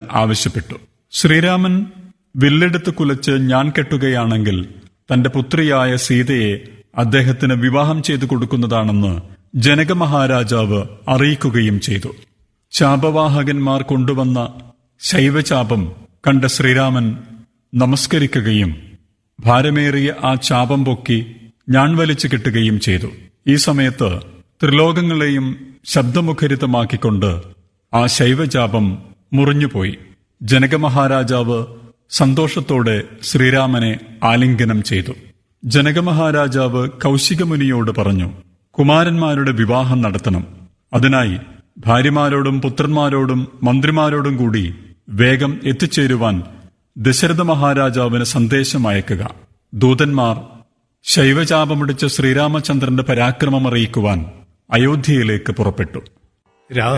ആവശ്യപ്പെട്ടു ശ്രീരാമൻ വില്ലെടുത്ത് കുലച്ച് ഞാൻ കെട്ടുകയാണെങ്കിൽ തന്റെ പുത്രിയായ സീതയെ അദ്ദേഹത്തിന് വിവാഹം ചെയ്തു കൊടുക്കുന്നതാണെന്ന് ജനക മഹാരാജാവ് അറിയിക്കുകയും ചെയ്തു ശാപവാഹകന്മാർ കൊണ്ടുവന്ന ശൈവചാപം കണ്ട ശ്രീരാമൻ നമസ്കരിക്കുകയും ഭാരമേറിയ ആ ചാപം പൊക്കി ഞാൻ വലിച്ചു കെട്ടുകയും ചെയ്തു ഈ സമയത്ത് ത്രിലോകങ്ങളെയും ശബ്ദമുഖരിതമാക്കിക്കൊണ്ട് ആ ശൈവചാപം മുറിഞ്ഞുപോയി ജനകമഹാരാജാവ് സന്തോഷത്തോടെ ശ്രീരാമനെ ആലിംഗനം ചെയ്തു ജനകമഹാരാജാവ് കൗശികമുനിയോട് പറഞ്ഞു കുമാരന്മാരുടെ വിവാഹം നടത്തണം അതിനായി ഭാര്യമാരോടും പുത്രന്മാരോടും മന്ത്രിമാരോടും കൂടി വേഗം എത്തിച്ചേരുവാൻ ദശരഥ മഹാരാജാവിന് സന്ദേശം അയക്കുക ദൂതന്മാർ ശൈവചാപമുടിച്ച ശ്രീരാമചന്ദ്രന്റെ പരാക്രമം അറിയിക്കുവാൻ അയോധ്യയിലേക്ക് പുറപ്പെട്ടു രാ